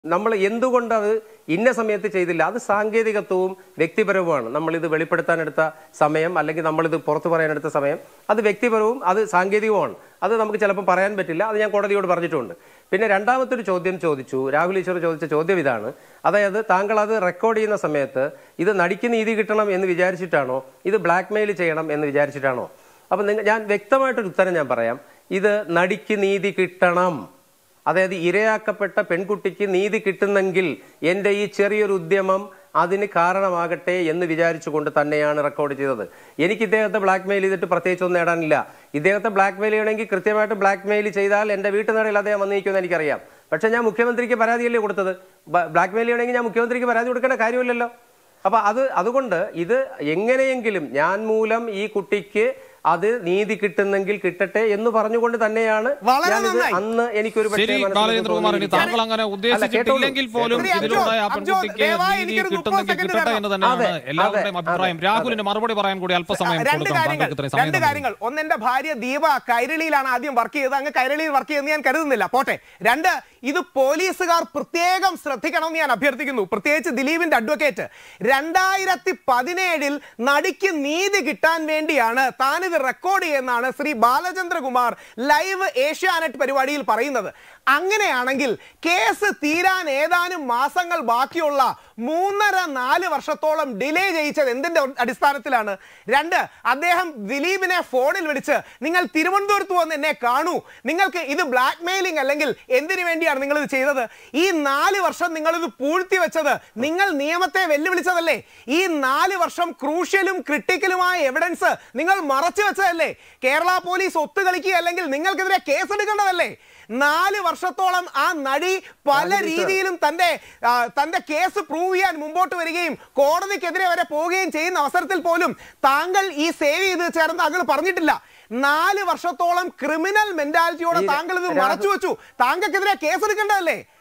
നമ്മൾ എന്തുകൊണ്ട് അത് ഇന്ന സമയത്ത് ചെയ്തില്ല അത് സാങ്കേതികത്വവും വ്യക്തിപരവുമാണ് നമ്മൾ ഇത് വെളിപ്പെടുത്താനെടുത്ത സമയം അല്ലെങ്കിൽ നമ്മളിത് പുറത്തു പറയാനെടുത്ത സമയം അത് വ്യക്തിപരവും അത് സാങ്കേതികവുമാണ് അത് നമുക്ക് ചിലപ്പോൾ പറയാൻ പറ്റില്ല അത് ഞാൻ കോടതിയോട് പറഞ്ഞിട്ടുണ്ട് പിന്നെ രണ്ടാമത്തെ ഒരു ചോദ്യം ചോദിച്ചു രാഹുൽ ഈശ്വർ ചോദിച്ച ചോദ്യം ഇതാണ് അതായത് താങ്കൾ അത് റെക്കോർഡ് ചെയ്യുന്ന സമയത്ത് ഇത് നടിക്ക് നീതി കിട്ടണം എന്ന് വിചാരിച്ചിട്ടാണോ ഇത് ബ്ലാക്ക് മെയിൽ ചെയ്യണം എന്ന് വിചാരിച്ചിട്ടാണോ അപ്പം നിങ്ങൾ ഞാൻ വ്യക്തമായിട്ടൊരു ഉത്തരം ഞാൻ പറയാം ഇത് നടിക്ക് നീതി കിട്ടണം അതായത് ഇരയാക്കപ്പെട്ട പെൺകുട്ടിക്ക് നീതി കിട്ടുന്നെങ്കിൽ എൻ്റെ ഈ ചെറിയൊരു ഉദ്യമം അതിന് കാരണമാകട്ടെ എന്ന് വിചാരിച്ചുകൊണ്ട് തന്നെയാണ് റെക്കോർഡ് ചെയ്തത് എനിക്ക് ഇദ്ദേഹത്തെ ബ്ലാക്ക് മെയിൽ ചെയ്തിട്ട് പ്രത്യേകിച്ച് ഒന്നും നേടാനില്ല ഇദ്ദേഹത്തെ ബ്ലാക്ക് മെയിൽ ചെയ്യണമെങ്കിൽ കൃത്യമായിട്ട് ബ്ലാക്ക് മെയിൽ ചെയ്താൽ എൻ്റെ വീട്ടുനടയിൽ അദ്ദേഹം വന്നിരിക്കുമെന്ന് എനിക്കറിയാം പക്ഷെ ഞാൻ മുഖ്യമന്ത്രിക്ക് പരാതിയല്ലേ കൊടുത്തത് ബ്ലാക്ക് മെയിൽ ചെയ്യണമെങ്കിൽ ഞാൻ മുഖ്യമന്ത്രിക്ക് പരാതി കൊടുക്കേണ്ട കാര്യമില്ലല്ലോ അപ്പൊ അത് അതുകൊണ്ട് ഇത് എങ്ങനെയെങ്കിലും ഞാൻ മൂലം ഈ കുട്ടിക്ക് അത് നീതി കിട്ടുന്നെങ്കിൽ കിട്ടട്ടെ എന്ന് പറഞ്ഞുകൊണ്ട് തന്നെയാണ് വളരെ ഞാനിത് നന്നായി. അന്ന് എനിക്കൊരു പക്ഷേ ശരി മനസ്സിൽ ബാലചന്ദ്രകുമാർ ഇനി തോന്നിയിരിക്കാം. താങ്കൾ അങ്ങനെ അല്ല, ഉദ്ദേശിച്ചിട്ടില്ലെങ്കിൽ കേട്ടോളൂ. പോലും ശ്രീ അബ്ജോദ്, ഇതിലൂടെ ആ അബ്ജോദ്, പെൺകുട്ടിക്ക് ദയവായി നീതി എനിക്കൊരു മുപ്പത് കിട്ടുന്നെങ്കിൽ സെക്കൻഡ് കിട്ടട്ടെ തരണം. എന്ന് തന്നെയാണ് അതെ, എല്ലാവരുടെയും അതെ, അഭിപ്രായം അതെ. രാഹുലിന് മറുപടി പറയാൻ കൂടി അല്പസമയം രണ്ട് കൊടുക്കാം കാര്യങ്ങൾ താങ്കൾക്ക് ഇത്രയും സമയം രണ്ട് തന്നു. കാര്യങ്ങൾ ഒന്ന് എന്റെ ഭാര്യ ദീപ കൈരളിയിലാണ് ആദ്യം വർക്ക് ചെയ്തത് അങ്ങ് കൈരളിയിൽ വർക്ക് ചെയ്യുന്ന ഞാൻ കരുതുന്നില്ല പോട്ടെ രണ്ട് ഇത് പോലീസുകാർ പ്രത്യേകം ശ്രദ്ധിക്കണമെന്ന് ഞാൻ അഭ്യർത്ഥിക്കുന്നു പ്രത്യേകിച്ച് ദിലീപിന്റെ അഡ്വക്കേറ്റ് രണ്ടായിരത്തി പതിനേഴിൽ നടിക്ക് നീതി കിട്ടാൻ വേണ്ടിയാണ് താനിത് റെക്കോർഡ് ചെയ്യുന്നതാണ് ശ്രീ ബാലചന്ദ്രകുമാർ ലൈവ് ഏഷ്യാനെറ്റ് പരിപാടിയിൽ പറയുന്നത് അങ്ങനെയാണെങ്കിൽ കേസ് തീരാൻ ഏതാനും മാസങ്ങൾ ബാക്കിയുള്ള മൂന്നര നാല് വർഷത്തോളം ഡിലേ ചെയ്യിച്ചത് എന്തിന്റെ അടിസ്ഥാനത്തിലാണ് രണ്ട് അദ്ദേഹം ദിലീപിനെ ഫോണിൽ വിളിച്ച് നിങ്ങൾ തിരുവനന്തപുരത്ത് വന്ന് എന്നെ കാണൂ നിങ്ങൾക്ക് ഇത് ബ്ലാക്ക് മെയിലിംഗ് അല്ലെങ്കിൽ എന്തിനു വേണ്ടിയാണ് നിങ്ങൾ ഇത് ചെയ്തത് ഈ നാല് വർഷം നിങ്ങൾ ഇത് പൂഴ്ത്തി വെച്ചത് നിങ്ങൾ നിയമത്തെ വെല്ലുവിളിച്ചതല്ലേ ഈ നാല് വർഷം ക്രൂഷ്യലും ക്രിട്ടിക്കലുമായ എവിഡൻസ് നിങ്ങൾ മറച്ചു വെച്ചതല്ലേ കേരള പോലീസ് ഒത്തുകളിക്കുക അല്ലെങ്കിൽ നിങ്ങൾക്കെതിരെ കേസെടുക്കേണ്ടതല്ലേ നാല് വർഷത്തോളം ആ നടി പല രാജീവ് സർ. രീതിയിലും തന്റെ ആ, തന്റെ കേസ് പ്രൂവ് ചെയ്യാൻ മുമ്പോട്ട് വരികയും കോടതിക്കെതിരെ വരെ പോവുകയും ചെയ്യുന്ന അവസരത്തിൽ പോലും താങ്കൾ ഈ സേവ് ചെയ്ത് ചേർന്ന് താങ്കൾ പറഞ്ഞിട്ടില്ല നാല് വർഷത്തോളം ക്രിമിനൽ മെന്റാലിറ്റിയോടെ ഈ താങ്കൾ ഇത് രാഘവ്- മറച്ചു വെച്ചു താങ്കൾക്കെതിരെ കേസെടുക്കേണ്ടതല്ലേ